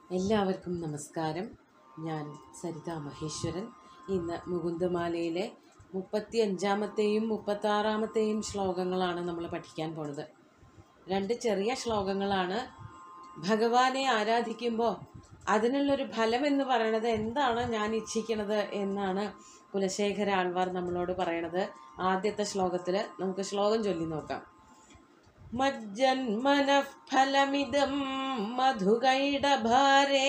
എല്ലാവർക്കും നമസ്കാരം ഞാൻ സരിത മഹേശ്വരൻ ഇന്ന് മുകുന്ദമാലയിലെ മുപ്പത്തി അഞ്ചാമത്തെയും മുപ്പത്താറാമത്തെയും ശ്ലോകങ്ങളാണ് നമ്മൾ പഠിക്കാൻ പോണത് രണ്ട് ചെറിയ ശ്ലോകങ്ങളാണ് ഭഗവാനെ ആരാധിക്കുമ്പോൾ അതിനുള്ളൊരു ഫലം എന്ന് പറയണത് എന്താണ് ഞാൻ ഇച്ഛിക്കണത് എന്നാണ് കുലശേഖര ആൾവാർ നമ്മളോട് പറയണത് ആദ്യത്തെ ശ്ലോകത്തിൽ നമുക്ക് ശ്ലോകം ചൊല്ലി നോക്കാം മജ്ജന്മനഃ ഫലമിദം മധുകൈടഭാരേ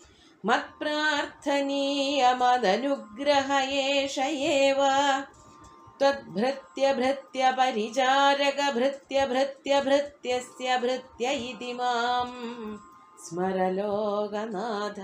മത്പ്രാർത്ഥനീയമദനുഗ്രഹയേഷ ഏവ त्वद्भृत्यभृत्य परिचारकभृत्यभृत्यभृत्यस्य भृत्य इति मां സ്മരലോകനാഥ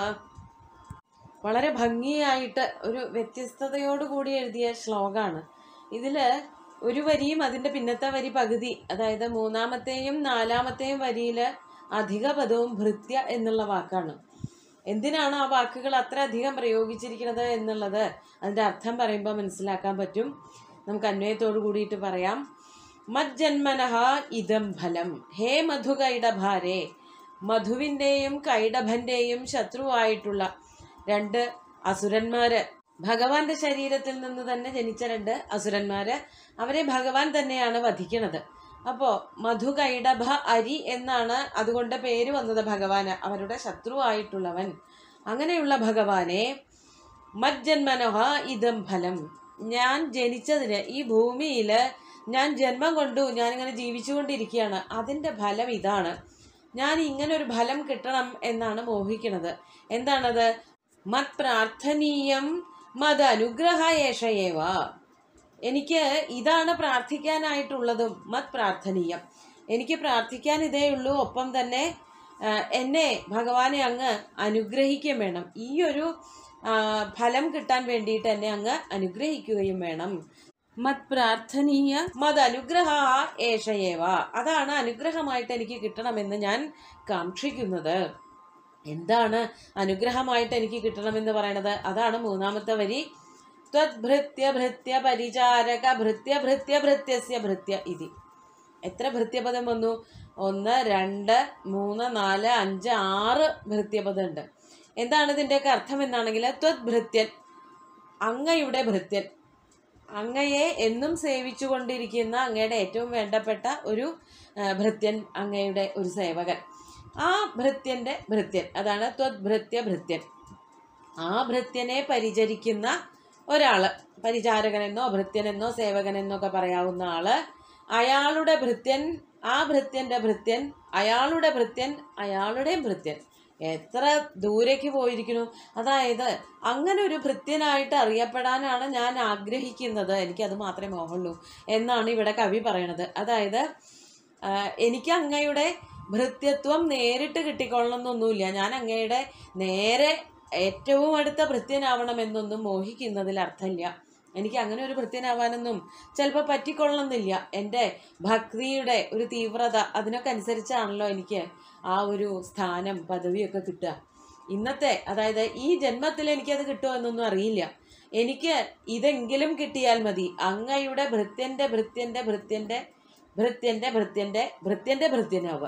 വളരെ ഭംഗിയായിട്ട് ഒരു വ്യത്യസ്തതയോട് കൂടി എഴുതിയ ശ്ലോകമാണ് ഇതിൽ ഒരു വരിയും അതിൻ്റെ പിന്നത്തെ വരി പകുതി അതായത് മൂന്നാമത്തെയും നാലാമത്തെയും വരിയിൽ അധിക പദവും ഭൃത്യ എന്നുള്ള വാക്കാണ് എന്തിനാണ് ആ വാക്കുകൾ അത്ര അധികം പ്രയോഗിച്ചിരിക്കുന്നത് എന്നുള്ളത് അതിൻ്റെ അർത്ഥം പറയുമ്പോൾ മനസ്സിലാക്കാൻ പറ്റും നമുക്ക് അന്വയത്തോടു കൂടിയിട്ട് പറയാം മജ്ജന്മനഹ ഇതം ഫലം ഹേ മധുകൈടഭാരേ മധുവിൻ്റെയും കൈടഭൻ്റെയും ശത്രുവായിട്ടുള്ള രണ്ട് അസുരന്മാര് ഭഗവാന്റെ ശരീരത്തിൽ നിന്ന് തന്നെ ജനിച്ച രണ്ട് അസുരന്മാര് അവരെ ഭഗവാൻ തന്നെയാണ് വധിക്കുന്നത് അപ്പോൾ മധു കൈടഭ അരി എന്നാണ് അതുകൊണ്ട് പേര് വന്നത് ഭഗവാന് അവരുടെ ശത്രുവായിട്ടുള്ളവൻ അങ്ങനെയുള്ള ഭഗവാനെ മജ്ജന്മനോഹ ഇതം ഫലം ഞാൻ ജനിച്ചതിന് ഈ ഭൂമിയിൽ ഞാൻ ജന്മം കൊണ്ടു ഞാനിങ്ങനെ ജീവിച്ചുകൊണ്ടിരിക്കുകയാണ് അതിൻ്റെ ഫലം ഇതാണ് ഞാൻ ഇങ്ങനെ ഒരു ഫലം കിട്ടണം എന്നാണ് മോഹിക്കുന്നത് എന്താണത് മത് പ്രാർത്ഥനീയം മത് അനുഗ്രഹയേഷയേവ എനിക്ക് ഇതാണ് പ്രാർത്ഥിക്കാനായിട്ടുള്ളതും മത് പ്രാർത്ഥനീയം എനിക്ക് പ്രാർത്ഥിക്കാൻ ഇതേ ഉള്ളൂ ഒപ്പം തന്നെ ആ, എന്നെ ഭഗവാനെ അങ്ങ് അനുഗ്രഹിക്കുകയും വേണം ഈ ഒരു ആ, ഫലം കിട്ടാൻ വേണ്ടിയിട്ട് എന്നെ അങ്ങ് അനുഗ്രഹിക്കുകയും വേണം മത് പ്രാർത്ഥനീയ മത് അനുഗ്രഹ ഏഷയേവ അതാണ് അനുഗ്രഹമായിട്ട് എനിക്ക് കിട്ടണമെന്ന് ഞാൻ കാക്ഷിക്കുന്നത് എന്താണ് അനുഗ്രഹമായിട്ട് എനിക്ക് കിട്ടണമെന്ന് പറയണത് അതാണ് മൂന്നാമത്തെ വരി ത്വദ്ഭൃത്യ ഭൃത്യ പരിചാരക ഭൃത്യ ഭൃത്യ ഭൃത്യസ്യ ഭൃത്യ ഇതി എത്ര ഭൃത്യപദം വന്നു ഒന്ന് രണ്ട് മൂന്ന് നാല് അഞ്ച് ആറ് ഭൃത്യപദം ഉണ്ട് എന്താണ് ഇതിൻ്റെയൊക്കെ അർത്ഥം എന്നാണെങ്കിൽ ത്വദ്ഭൃത്യൻ അങ്ങയുടെ ഭൃത്യൻ അങ്ങയെ എന്നും സേവിച്ചു കൊണ്ടിരിക്കുന്ന അങ്ങയുടെ ഏറ്റവും വേണ്ടപ്പെട്ട ഒരു ആ, ഭൃത്യൻ അങ്ങയുടെ ഒരു സേവകൻ ആ ഭൃത്യൻ്റെ ഭൃത്യൻ അതാണ് ത്വദ്ഭൃത്യ ഭൃത്യൻ ആ ഭൃത്യനെ പരിചരിക്കുന്ന ഒരാള് പരിചാരകനെന്നോ ഭൃത്യനെന്നോ സേവകനെന്നോ ഒക്കെ പറയാവുന്ന ആള് അയാളുടെ ഭൃത്യൻ ആ ഭൃത്യന്റെ ഭൃത്യൻ അയാളുടെ ഭൃത്യൻ അയാളുടെ ഭൃത്യൻ എത്ര ദൂരേക്ക് പോയിരിക്കുന്നു അതായത് അങ്ങനെ ഒരു ഭൃത്യനായിട്ട് അറിയപ്പെടാനാണ് ഞാൻ ആഗ്രഹിക്കുന്നത് എനിക്കത് മാത്രമേ മോഹമുള്ളൂ എന്നാണ് ഇവിടെ കവി പറയണത് അതായത് ആ, എനിക്ക് അങ്ങയുടെ ഭൃത്യത്വം നേരിട്ട് കിട്ടിക്കൊള്ളണമെന്നൊന്നുമില്ല ഞാൻ അങ്ങയുടെ നേരെ ഏറ്റവും അടുത്ത ഭൃത്യനാവണമെന്നൊന്നും മോഹിക്കുന്നതിൽ അർത്ഥമില്ല എനിക്ക് അങ്ങനെ ഒരു ഭൃത്യനാവാനൊന്നും ചിലപ്പോൾ പറ്റിക്കൊള്ളണമെന്നില്ല എൻ്റെ ഭക്തിയുടെ ഒരു തീവ്രത അതിനൊക്കെ അനുസരിച്ചാണല്ലോ എനിക്ക് ആ ഒരു സ്ഥാനം പദവിയൊക്കെ കിട്ടുക ഇന്നത്തെ അതായത് ഈ ജന്മത്തിൽ എനിക്കത് കിട്ടുമോ എന്നൊന്നും അറിയില്ല എനിക്ക് ഇതെങ്കിലും കിട്ടിയാൽ മതി അങ്ങയുടെ ഭൃത്യൻ്റെ ഭൃത്യൻ്റെ ഭൃത്യൻ്റെ ഭൃത്യൻ്റെ ഭൃത്യൻ്റെ ഭൃത്യൻ്റെ ഭൃത്യനാവുക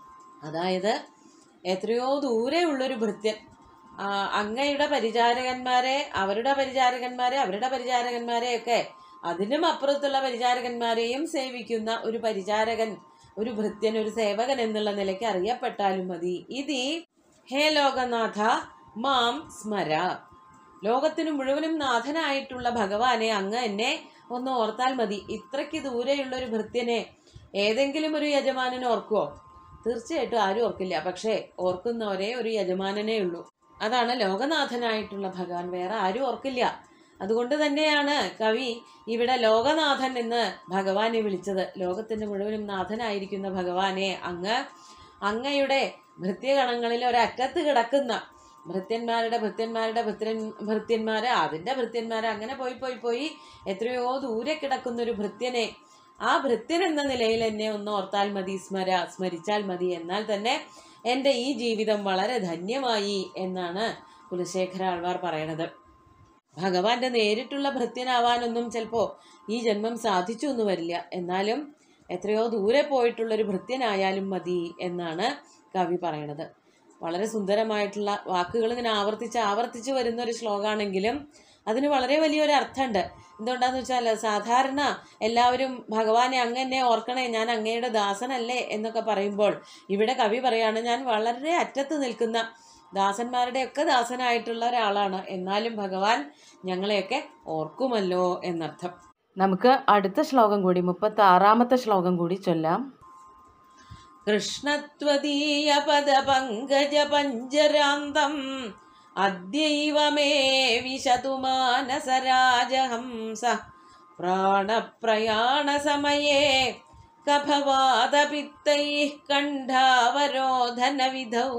അതായത് എത്രയോ ദൂരെ ഉള്ളൊരു ഭൃത്യൻ ആ, അങ്ങയുടെ പരിചാരകന്മാരെ അവരുടെ പരിചാരകന്മാരെ അവരുടെ പരിചാരകന്മാരെയൊക്കെ അതിനും അപ്പുറത്തുള്ള പരിചാരകന്മാരെയും സേവിക്കുന്ന ഒരു പരിചാരകൻ ഒരു ഭൃത്യൻ ഒരു സേവകൻ എന്നുള്ള നിലയ്ക്ക് അറിയപ്പെട്ടാലും മതി ഇതി ഹേ ലോകനാഥ മാം സ്മര ലോകത്തിനു മുഴുവനും നാഥനായിട്ടുള്ള ഭഗവാനെ അങ്ങ് എന്നെ ഒന്ന് ഓർത്താൽ മതി ഇത്രയ്ക്ക് ദൂരെയുള്ള ഒരു ഭൃത്യനെ ഏതെങ്കിലും ഒരു യജമാനൻ ഓർക്കുവോ തീർച്ചയായിട്ടും ആരും ഓർക്കില്ല പക്ഷേ ഓർക്കുന്ന ഒരേ ഒരു യജമാനനേ ഉള്ളൂ അതാണ് ലോകനാഥനായിട്ടുള്ള ഭഗവാൻ വേറെ ആരും ഓർക്കില്ല അതുകൊണ്ട് തന്നെയാണ് കവി ഇവിടെ ലോകനാഥൻ എന്ന് ഭഗവാനെ വിളിച്ചത് ലോകത്തിന് മുഴുവനും നാഥനായിരിക്കുന്ന ഭഗവാനെ അങ്ങ് അങ്ങയുടെ ഭൃത്യഗണങ്ങളിൽ ഒരറ്റത്ത് കിടക്കുന്ന ഭൃത്യന്മാരുടെ ഭൃത്യന്മാരുടെ ഭൃത്യൻ ഭൃത്യന്മാര് അതിൻ്റെ ഭൃത്യന്മാര് അങ്ങനെ പോയി പോയി പോയി എത്രയോ ദൂരെ കിടക്കുന്ന ഒരു ഭൃത്യനെ ആ ഭൃത്യൻ എന്ന നിലയിൽ എന്നെ ഒന്ന് ഓർത്താൽ മതി സ്മര സ്മരിച്ചാൽ മതി എന്നാൽ തന്നെ എൻ്റെ ഈ ജീവിതം വളരെ ധന്യമായി എന്നാണ് കുലശേഖര ആൾവാർ പറയണത് ഭഗവാന്റെ നേരിട്ടുള്ള ഭൃത്യനാവാനൊന്നും ചിലപ്പോൾ ഈ ജന്മം സാധിച്ചു എന്ന് വരില്ല എന്നാലും എത്രയോ ദൂരെ പോയിട്ടുള്ളൊരു ഭൃത്യനായാലും മതി എന്നാണ് കവി പറയണത് വളരെ സുന്ദരമായിട്ടുള്ള വാക്കുകൾ ഇങ്ങനെ ആവർത്തിച്ച് ആവർത്തിച്ച് വരുന്ന ഒരു ശ്ലോകമാണെങ്കിലും അതിന് വളരെ വലിയൊരു അർത്ഥമുണ്ട് എന്തുകൊണ്ടാന്ന് വെച്ചാൽ സാധാരണ എല്ലാവരും ഭഗവാനെ അങ്ങനെ ഓർക്കണേ ഞാൻ അങ്ങയുടെ ദാസനല്ലേ എന്നൊക്കെ പറയുമ്പോൾ ഇവിടെ കവി പറയാണ് ഞാൻ വളരെ അറ്റത്ത് നിൽക്കുന്ന ദാസന്മാരുടെയൊക്കെ ദാസനായിട്ടുള്ള ഒരാളാണ് എന്നാലും ഭഗവാൻ ഞങ്ങളെയൊക്കെ ഓർക്കുമല്ലോ എന്നർത്ഥം നമുക്ക് അടുത്ത ശ്ലോകം കൂടി മുപ്പത്തി ആറാമത്തെ ശ്ലോകം കൂടി ചൊല്ലാം കൃഷ്ണത്വദീയ പദ പങ്കജ പഞ്ചരാന്തം അദ്യൈവ മേ വിശതു മാനസരാജഹംസ പ്രാണപ്രയാണ സമയേ കഫവാദപിത്തൈ കണ്ഠാവരോധന വിധൗ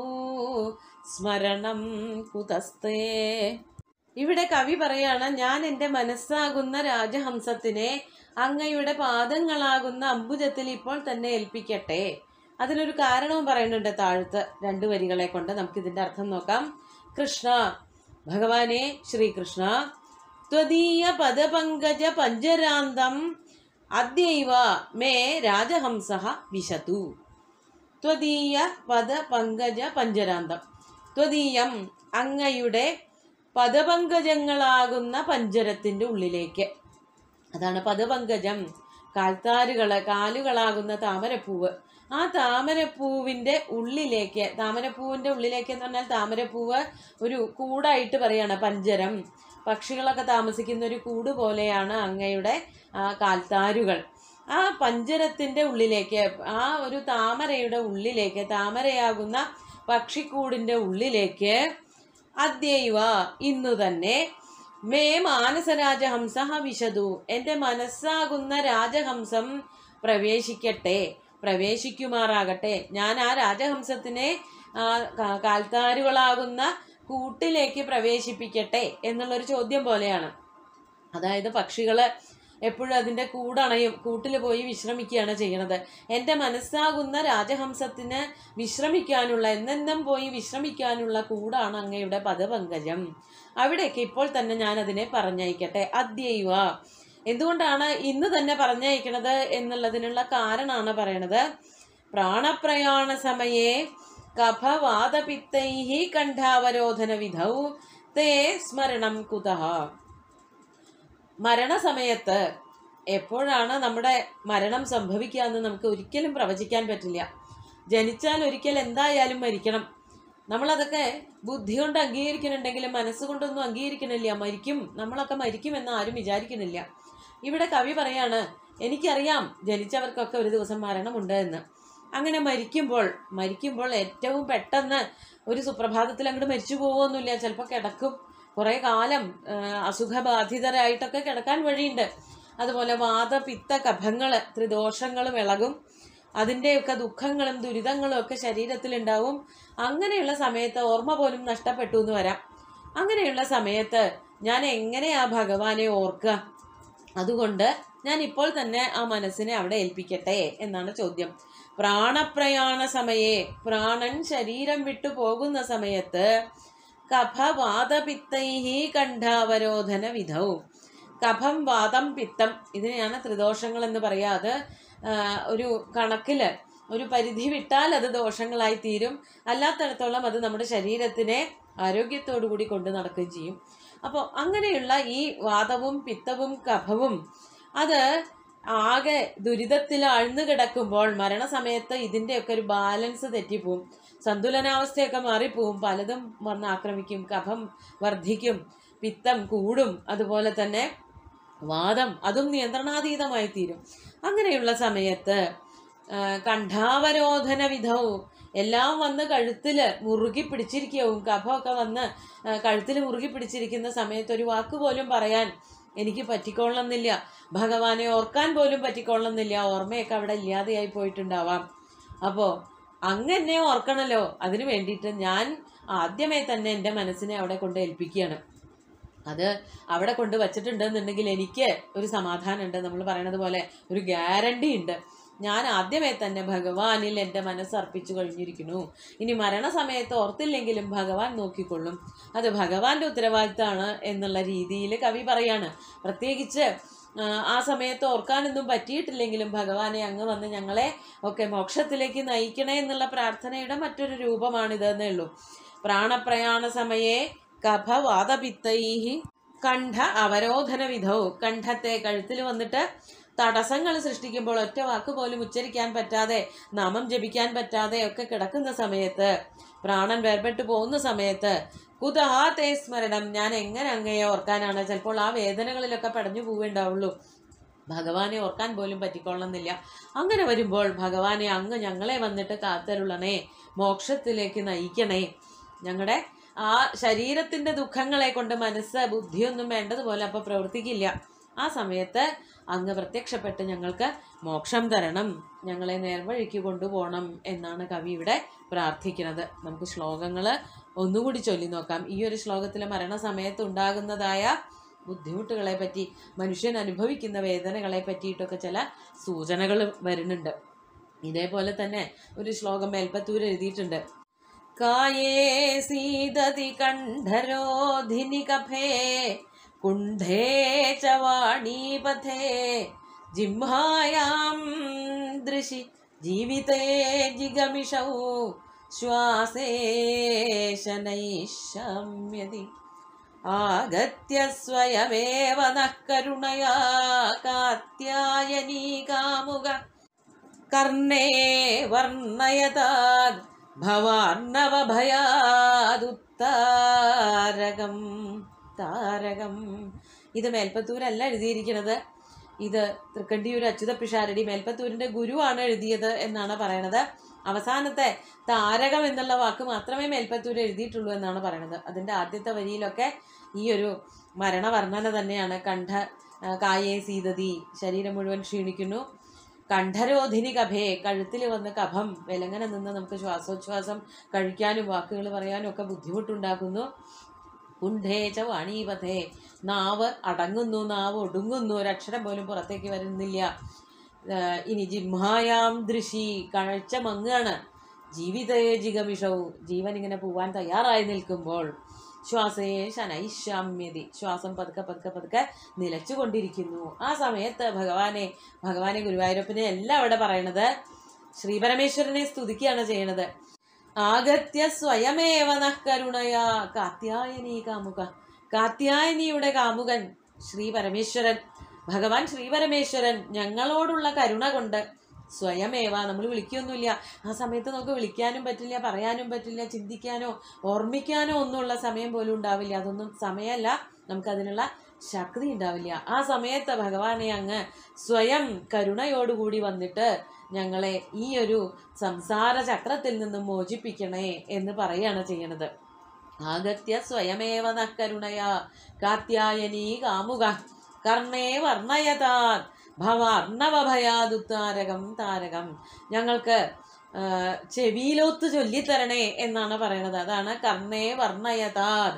സ്മരണം കുതസ്തേ ഇവിടെ കവി പറയാണ് ഞാൻ എൻ്റെ മനസ്സാകുന്ന രാജഹംസത്തിനെ അങ്ങയുടെ പാദങ്ങളാകുന്ന അംബുജത്തിൽ ഇപ്പോൾ തന്നെ ഏൽപ്പിക്കട്ടെ അതിനൊരു കാരണവും പറയുന്നുണ്ട് താഴത്ത് രണ്ട് വരികളെ കൊണ്ട് നമുക്ക് ഇതിന്റെ അർത്ഥം നോക്കാം കൃഷ്ണ ഭഗവാനെ ശ്രീകൃഷ്ണ ത്വദീയ പദപങ്കജ പഞ്ചരാന്തം അദ്യൈവ മേ രാജഹംസ വിശതു ത്വദീയ പദ പങ്കജ പഞ്ചരാന്തം ത്വദീയം അങ്ങയുടെ പദപങ്കജങ്ങളാകുന്ന പഞ്ചരത്തിന്റെ ഉള്ളിലേക്ക് അതാണ് പദപങ്കജം കാൽത്താരുകള് കാലുകളാകുന്ന താമരപ്പൂവ് ആ താമരപ്പൂവിന്റെ ഉള്ളിലേക്ക് താമരപ്പൂവിന്റെ ഉള്ളിലേക്ക് എന്ന് പറഞ്ഞാൽ താമരപ്പൂവ് ഒരു കൂടായിട്ട് പറയാണ് പഞ്ചരം പക്ഷികളൊക്കെ താമസിക്കുന്ന ഒരു കൂട് പോലെയാണ് അങ്ങയുടെ ആ കാൽത്താരുകൾ ആ പഞ്ചരത്തിന്റെ ഉള്ളിലേക്ക് ആ ഒരു താമരയുടെ ഉള്ളിലേക്ക് താമരയാകുന്ന പക്ഷിക്കൂടിന്റെ ഉള്ളിലേക്ക് അദ്യൈവ ഇന്നു തന്നെ മേ മാനസരാജഹംസ വിശതു എൻ്റെ മനസ്സാകുന്ന രാജഹംസം പ്രവേശിക്കട്ടെ പ്രവേശിക്കുമാറാകട്ടെ ഞാൻ ആ രാജഹംസത്തിനെ ആ കാ- കാൽത്താരുകളാകുന്ന കൂട്ടിലേക്ക് പ്രവേശിപ്പിക്കട്ടെ എന്നുള്ളൊരു ചോദ്യം പോലെയാണ് അതായത് പക്ഷികള് എപ്പോഴും അതിൻ്റെ കൂടണയും കൂട്ടിൽ പോയി വിശ്രമിക്കുകയാണ് ചെയ്യണത് എൻ്റെ മനസ്സാകുന്ന രാജഹംസത്തിന് വിശ്രമിക്കാനുള്ള എന്നെന്നും പോയി വിശ്രമിക്കാനുള്ള കൂടാണ് അങ്ങയുടെ പദപങ്കജം അവിടേക്ക് ഇപ്പോൾ തന്നെ ഞാൻ അതിനെ പറഞ്ഞയക്കട്ടെ അദ്യൈവ എന്തുകൊണ്ടാണ് ഇന്ന് തന്നെ പറഞ്ഞയക്കണത് എന്നുള്ളതിനുള്ള കാരണമാണ് പറയണത് പ്രാണപ്രയാണ സമയേ കഫവാദപിത്തൈ കണ്ഠാവരോധന വിധൗ തേ സ്മരണം കുതഃ മരണസമയത്ത് എപ്പോഴാണ് നമ്മുടെ മരണം സംഭവിക്കുക എന്ന് നമുക്ക് ഒരിക്കലും പ്രവചിക്കാൻ പറ്റില്ല ജനിച്ചാൽ ഒരിക്കൽ എന്തായാലും മരിക്കണം നമ്മളതൊക്കെ ബുദ്ധി കൊണ്ട് അംഗീകരിക്കുന്നുണ്ടെങ്കിലും മനസ്സുകൊണ്ടൊന്നും അംഗീകരിക്കണില്ല മരിക്കും നമ്മളൊക്കെ മരിക്കുമെന്ന് ആരും വിചാരിക്കുന്നില്ല ഇവിടെ കവി പറയാണ് എനിക്കറിയാം ജനിച്ചവർക്കൊക്കെ ഒരു ദിവസം മരണമുണ്ട് എന്ന് അങ്ങനെ മരിക്കുമ്പോൾ മരിക്കുമ്പോൾ ഏറ്റവും പെട്ടെന്ന് ഒരു സുപ്രഭാതത്തിൽ അങ്ങോട്ട് മരിച്ചു പോവുമൊന്നുമില്ല ചിലപ്പോൾ കിടക്കും കുറേ കാലം ആ, അസുഖബാധിതരായിട്ടൊക്കെ കിടക്കാൻ വഴിയുണ്ട് അതുപോലെ വാദപിത്ത കഫങ്ങൾ ത്രിദോഷങ്ങളും ഇളകും അതിൻ്റെയൊക്കെ ദുഃഖങ്ങളും ദുരിതങ്ങളും ഒക്കെ ശരീരത്തിലുണ്ടാവും അങ്ങനെയുള്ള സമയത്ത് ഓർമ്മ പോലും നഷ്ടപ്പെട്ടു എന്ന് വരാം അങ്ങനെയുള്ള സമയത്ത് ഞാൻ എങ്ങനെയാ ഭഗവാനെ ഓർക്കുക അതുകൊണ്ട് ഞാൻ ഇപ്പോൾ തന്നെ ആ മനസ്സിനെ അവിടെ ഏൽപ്പിക്കട്ടെ എന്നാണ് ചോദ്യം പ്രാണപ്രയാണ സമയേ പ്രാണൻ ശരീരം വിട്ടു പോകുന്ന സമയത്ത് കഫവാദപിത്തൈഹി കണ്ഠാവരോധന വിധവും കഫം വാദം പിത്തം ഇതിനെയാണ് ത്രിദോഷങ്ങൾ എന്ന് പറയാതെ ഒരു കണക്കില് ഒരു പരിധി വിട്ടാൽ അത് ദോഷങ്ങളായി തീരും അല്ലാത്തിടത്തോളം അത് നമ്മുടെ ശരീരത്തിനെ ആരോഗ്യത്തോടു കൂടി കൊണ്ടു നടക്കുകയും ചെയ്യും അപ്പോൾ അങ്ങനെയുള്ള ഈ വാദവും പിത്തവും കഫവും അത് ആകെ ദുരിതത്തിൽ അഴ്ന്നു കിടക്കുമ്പോൾ മരണസമയത്ത് ഇതിൻ്റെയൊക്കെ ഒരു ബാലൻസ് തെറ്റിപ്പോവും സന്തുലനാവസ്ഥയൊക്കെ മാറിപ്പോവും പലതും വന്ന് ആക്രമിക്കും കഫം വർദ്ധിക്കും പിത്തം കൂടും അതുപോലെ തന്നെ വാദം അതും നിയന്ത്രണാതീതമായി തീരും അങ്ങനെയുള്ള സമയത്ത് ആ, കണ്ഠാവരോധന വിധവും എല്ലാം വന്ന് കഴുത്തില് മുറുകി പിടിച്ചിരിക്കവും കഫമൊക്കെ വന്ന് ആ, കഴുത്തില് മുറുകി പിടിച്ചിരിക്കുന്ന സമയത്ത് ഒരു വാക്ക് പോലും പറയാൻ എനിക്ക് പറ്റിക്കൊള്ളുന്നില്ല ഭഗവാനെ ഓർക്കാൻ പോലും പറ്റിക്കൊള്ളുന്നില്ല ഓർമ്മയൊക്കെ അവിടെ ഇല്ലാതെയായി പോയിട്ടുണ്ടാവാം അപ്പോൾ അങ്ങനെ ഓർക്കണല്ലോ അതിനു വേണ്ടിയിട്ട് ഞാൻ ആദ്യമേ തന്നെ എൻ്റെ മനസ്സിനെ അവിടെ കൊണ്ട് ഏൽപ്പിക്കുകയാണ് അത് അവിടെ കൊണ്ട് വച്ചിട്ടുണ്ടെന്നുണ്ടെങ്കിൽ എനിക്ക് ഒരു സമാധാനമുണ്ട് നമ്മൾ പറയണത് പോലെ ഒരു ഗ്യാരണ്ടി ഉണ്ട് ഞാൻ ആദ്യമേ തന്നെ ഭഗവാനിൽ എൻ്റെ മനസ്സ് അർപ്പിച്ചു കഴിഞ്ഞിരിക്കുന്നു ഇനി മരണസമയത്ത് ഓർത്തില്ലെങ്കിലും ഭഗവാൻ നോക്കിക്കൊള്ളും അത് ഭഗവാന്റെ ഉത്തരവാദിത്തമാണ് എന്നുള്ള രീതിയിൽ കവി പറയാണ് പ്രത്യേകിച്ച് ആ, ആ സമയത്ത് ഓർക്കാനൊന്നും പറ്റിയിട്ടില്ലെങ്കിലും ഭഗവാനെ അങ്ങ് വന്ന് ഞങ്ങളെ ഒക്കെ മോക്ഷത്തിലേക്ക് നയിക്കണേ എന്നുള്ള പ്രാർത്ഥനയുടെ മറ്റൊരു രൂപമാണിതെന്നേ ഉള്ളൂ പ്രാണപ്രയാണ സമയേ കഫവാതപിത്തൈഹി കണ്ഠ അവരോധന വിധവും കണ്ഠത്തെ കഴുത്തിൽ വന്നിട്ട് തടസ്സങ്ങൾ സൃഷ്ടിക്കുമ്പോൾ ഒറ്റ വാക്ക് പോലും ഉച്ചരിക്കാൻ പറ്റാതെ നാമം ജപിക്കാൻ പറ്റാതെ ഒക്കെ കിടക്കുന്ന സമയത്ത് പ്രാണൻ വേർപെട്ടു പോകുന്ന സമയത്ത് കുതഹാ തേ സ്മരണം ഞാൻ എങ്ങനെ അങ്ങയെ ഓർക്കാനാണ് ചിലപ്പോൾ ആ വേദനകളിലൊക്കെ പടഞ്ഞു പോവുണ്ടാവുള്ളൂ ഭഗവാനെ ഓർക്കാൻ പോലും പറ്റിക്കൊള്ളുന്നില്ല അങ്ങനെ വരുമ്പോൾ ഭഗവാനെ അങ്ങ് ഞങ്ങളെ വന്നിട്ട് കാത്തരുളണേ മോക്ഷത്തിലേക്ക് നയിക്കണേ ഞങ്ങളുടെ ആ ശരീരത്തിന്റെ ദുഃഖങ്ങളെ കൊണ്ട് മനസ്സ് ബുദ്ധിയൊന്നും വേണ്ടതുപോലെ അപ്പോൾ പ്രവർത്തിക്കില്ല ആ സമയത്ത് അങ്ങ് പ്രത്യക്ഷപ്പെട്ട് ഞങ്ങൾക്ക് മോക്ഷം തരണം ഞങ്ങളെ നേർവഴിക്ക് കൊണ്ടുപോകണം എന്നാണ് കവി ഇവിടെ പ്രാർത്ഥിക്കുന്നത് നമുക്ക് ശ്ലോകങ്ങൾ ഒന്നുകൂടി ചൊല്ലി നോക്കാം ഈ ഒരു ശ്ലോകത്തിലെ മരണസമയത്ത് ഉണ്ടാകുന്നതായ ബുദ്ധിമുട്ടുകളെ പറ്റി മനുഷ്യൻ അനുഭവിക്കുന്ന വേദനകളെ പറ്റിയിട്ടൊക്കെ ചില സൂചനകൾ വരുന്നുണ്ട് ഇതേപോലെ തന്നെ ഒരു ശ്ലോകം മേൽപ്പത്തൂർ എഴുതിയിട്ടുണ്ട് കായേ സീതതി കണ്ഠരോധിനി കഫേ കുണ്ഠേ ച വാണീപഥേ ജിംഹായാം ദൃശി ജീവിതേ ജിഗമിഷൗ ശ്വാസേശനൈഷമ്യതി ആഗത്യ സ്വയമേവ നഃ കരുണയാ കാത്യായനീ കാമുക കർണേ വർണ്ണയതാദ് ഭവാർണവഭയാദുത്താരകം താരകം ഇത് മേൽപ്പത്തൂരല്ല എഴുതിയിരിക്കുന്നത് ഇത് തൃക്കണ്ടിയൂർ അച്യുത പിഷാരടി മേൽപ്പത്തൂരിന്റെ ഗുരുവാണ് എഴുതിയത് എന്നാണ് പറയണത് അവസാനത്തെ താരകം എന്നുള്ള വാക്ക് മാത്രമേ മേൽപ്പത്തൂർ എഴുതിയിട്ടുള്ളൂ എന്നാണ് പറയണത് അതിന്റെ ആദ്യത്തെ വരിയിലൊക്കെ ഈ ഒരു മരണവർണ്ണന തന്നെയാണ് കണ്ഠ ആ, കായേ സീതതി ശരീരം മുഴുവൻ ക്ഷീണിക്കുന്നു കണ്ഠരോധിനി കഫേ കഴുത്തിൽ വന്ന് കഫം വിലങ്ങനെ നിന്ന് നമുക്ക് ശ്വാസോച്ഛ്വാസം കഴിക്കാനും വാക്കുകൾ പറയാനും ഒക്കെ ബുദ്ധിമുട്ടുണ്ടാക്കുന്നു കുണ്ഠേച വാണീപഥേ നാവ് അടങ്ങുന്നു നാവ് ഒടുങ്ങുന്നു ഒരക്ഷരം പോലും പുറത്തേക്ക് വരുന്നില്ല ആഹ് ഇനി ജിംഹായാം ദൃശി കാഴ്ച മങ്ങാണ് ജീവിതയെ ജിഗമിഷവും ജീവൻ ഇങ്ങനെ പോവാൻ തയ്യാറായി നിൽക്കുമ്പോൾ ശ്വാസേ ശനൈശാമ്യതി ശ്വാസം പതുക്കെ പതുക്കെ പതുക്കെ നിലച്ചുകൊണ്ടിരിക്കുന്നു ആ സമയത്ത് ഭഗവാനെ ഭഗവാനെ ഗുരുവായൂരപ്പനെ എല്ലാം അവിടെ പറയണത് ശ്രീപരമേശ്വരനെ സ്തുതിക്കുകയാണ് ചെയ്യണത് ആഗത്യ സ്വയമേവ നഃ കരുണയാ കാത്യായനി കാമുക കാത്യായനിയുടെ കാമുകൻ ശ്രീ പരമേശ്വരൻ ഭഗവാൻ ശ്രീ പരമേശ്വരൻ ഞങ്ങളോടുള്ള കരുണ കൊണ്ട് സ്വയമേവ നമ്മൾ വിളിക്കൊന്നുമില്ല ആ സമയത്ത് നമുക്ക് വിളിക്കാനും പറ്റില്ല പറയാനും പറ്റില്ല ചിന്തിക്കാനോ ഓർമ്മിക്കാനോ ഒന്നുമുള്ള സമയം പോലും ഉണ്ടാവില്ല അതൊന്നും സമയമല്ല നമുക്കതിനുള്ള ശക്തി ഉണ്ടാവില്ല ആ സമയത്ത് ഭഗവാനെ അങ്ങ് സ്വയം കരുണയോടുകൂടി വന്നിട്ട് ഞങ്ങളെ ഈ ഒരു സംസാര ചക്രത്തിൽ നിന്നും മോചിപ്പിക്കണേ എന്ന് പറയാണ് ചെയ്യണത് ആഗത്യ സ്വയമേവ നഃ കരുണയാ കാത്യായനീ കാമുക കർണേ വർണ്ണയതാൻ ഭവാർണവഭയാദുത്താരകം താരകം ഞങ്ങൾക്ക് ആ, ചെവിയിലോത്ത് ചൊല്ലിത്തരണേ എന്നാണ് പറയണത് അതാണ് കർണേ വർണ്ണയതാൻ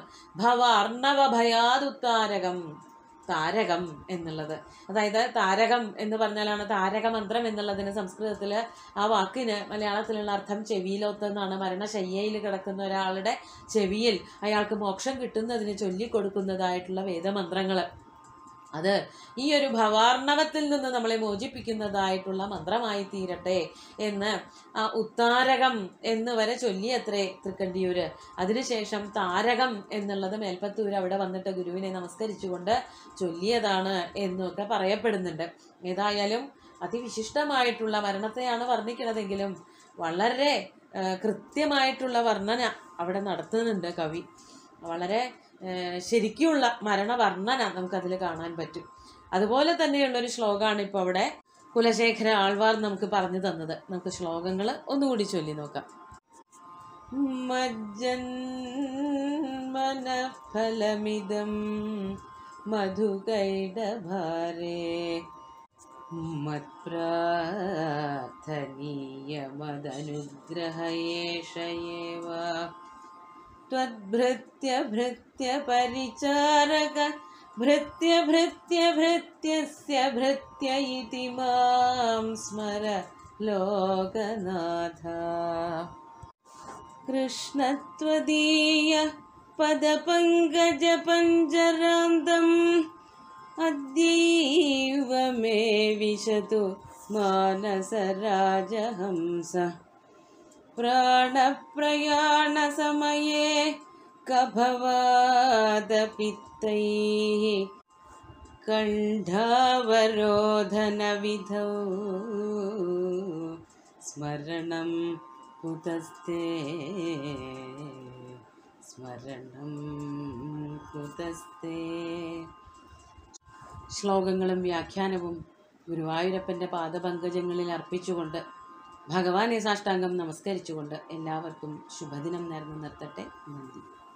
ഭവാർണവഭയാദുത്താരകം താരകം എന്നുള്ളത് അതായത് താരകം എന്ന് പറഞ്ഞാലാണ് താരക മന്ത്രം എന്നുള്ളതിന് സംസ്കൃതത്തിൽ ആ വാക്കിന് മലയാളത്തിലുള്ള അർത്ഥം ചെവിയിലോത്ത് എന്നാണ് മരണശയ്യയിൽ കിടക്കുന്ന ഒരാളുടെ ചെവിയിൽ അയാൾക്ക് മോക്ഷം കിട്ടുന്നതിന് ചൊല്ലിക്കൊടുക്കുന്നതായിട്ടുള്ള വേദമന്ത്രങ്ങൾ അത് ഈ ഒരു ഭവാർണവത്തിൽ നിന്ന് നമ്മളെ മോചിപ്പിക്കുന്നതായിട്ടുള്ള മന്ത്രമായി തീരട്ടെ എന്ന് ആ ഉത്താരകം എന്ന് വരെ ചൊല്ലിയത്രേ തൃക്കണ്ടിയൂര് അതിനുശേഷം താരകം എന്നുള്ളത് മേൽപ്പത്തൂര് അവിടെ വന്നിട്ട് ഗുരുവിനെ നമസ്കരിച്ചുകൊണ്ട് ചൊല്ലിയതാണ് എന്നൊക്കെ പറയപ്പെടുന്നുണ്ട് ഏതായാലും അതിവിശിഷ്ടമായിട്ടുള്ള മരണത്തെയാണ് വർണ്ണിക്കുന്നതെങ്കിലും വളരെ ആ, കൃത്യമായിട്ടുള്ള വർണ്ണന അവിടെ നടത്തുന്നുണ്ട് കവി വളരെ ഏഹ് ശരിക്കുമുള്ള മരണവർണ്ണന നമുക്കതിൽ കാണാൻ പറ്റും അതുപോലെ തന്നെയുള്ളൊരു ശ്ലോകമാണ് ഇപ്പോൾ അവിടെ കുലശേഖര ആൾവാർ നമുക്ക് പറഞ്ഞു തന്നത് നമുക്ക് ശ്ലോകങ്ങൾ ഒന്നുകൂടി ചൊല്ലി നോക്കാം മജ്ജന്മനഫലമിദം മധുകൈഡഭാരേ മത്പ്രാർത്ഥനീയമദനുഗ്രഹയേഷ ഏവ त्वद्भृत्य भृत्य परिचारक भृत्य भृत्य भृत्यस्य भृत्य इति मां स्मर लोकनाथ कृष्णत्वदीय पदपङ्कजपञ्जरान्तम् अद्यैव मे विशतु मानसराजहंस प्राणप्रयाणसमये कभवादपित्तैः कण्ठावरोधनविधौ स्मरणं कुतस्ते സ്മരണം കുതസ്തേ ശ്ലോകങ്ങളും വ്യാഖ്യാനവും ഗുരുവായൂരപ്പൻ്റെ പാദപങ്കജങ്ങളിൽ അർപ്പിച്ചുകൊണ്ട് ഭഗവാനെ സാഷ്ടാംഗം നമസ്കരിച്ചുകൊണ്ട് എല്ലാവർക്കും ശുഭദിനം നേർന്നു നിർത്തട്ടെ നന്ദി